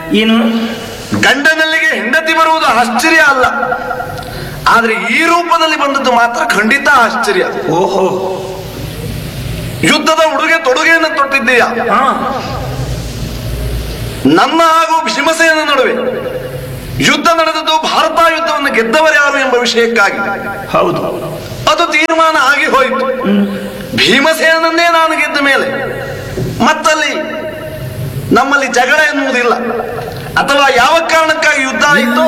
ಏನು ಗಂಡನಲ್ಲಿಗೆ ಹೆಂಡತಿ ಬರುವುದು ಆಶ್ಚರ್ಯ ಅಲ್ಲ ಆದ್ರೆ ಈ ರೂಪದಲ್ಲಿ ಬಂದದ್ದು ಮಾತ್ರ ಖಂಡಿತ ಆಶ್ಚರ್ಯ ಓಹೋ ಯುದ್ಧದ ಉಡುಗೆ ತೊಡುಗೆಯನ್ನು ತೊಟ್ಟಿದ್ದೀಯ ಹಾ ನನ್ನ ಹಾಗೂ ಭೀಮಸೇನ ನಡುವೆ ಯುದ್ಧ ನಡೆದದ್ದು ಭಾರತ ಯುದ್ಧವನ್ನು ಗೆದ್ದವರ್ಯಾರು ಎಂಬ ವಿಷಯಕ್ಕಾಗಿ ಹೌದು ಅದು ತೀರ್ಮಾನ ಆಗಿ ಹೋಯಿತು ಭೀಮಸೇನನ್ನೇ ನಾನು ಗೆದ್ದ ಮೇಲೆ ಮತ್ತಲ್ಲಿ ನಮ್ಮಲ್ಲಿ ಜಗಳ ಎನ್ನುವುದಿಲ್ಲ ಅಥವಾ ಯಾವ ಕಾರಣಕ್ಕಾಗಿ ಯುದ್ಧ ಆಯಿತು